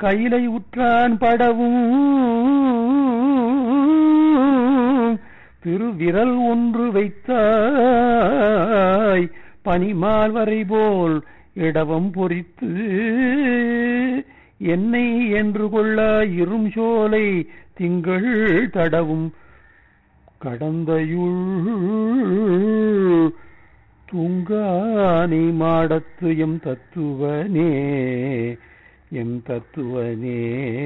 கையிலை உற்றான் படவும் திருவிரல் ஒன்று வைத்தாய் பனிமால் வரை போல் இடவம் பொறித்து என்னை என்று கொள்ள இரும் சோலை திங்கள் தடவும் கடந்தையுள் தூங்கானை மாடத்து எம் தத்துவனே எம் தத்துவனே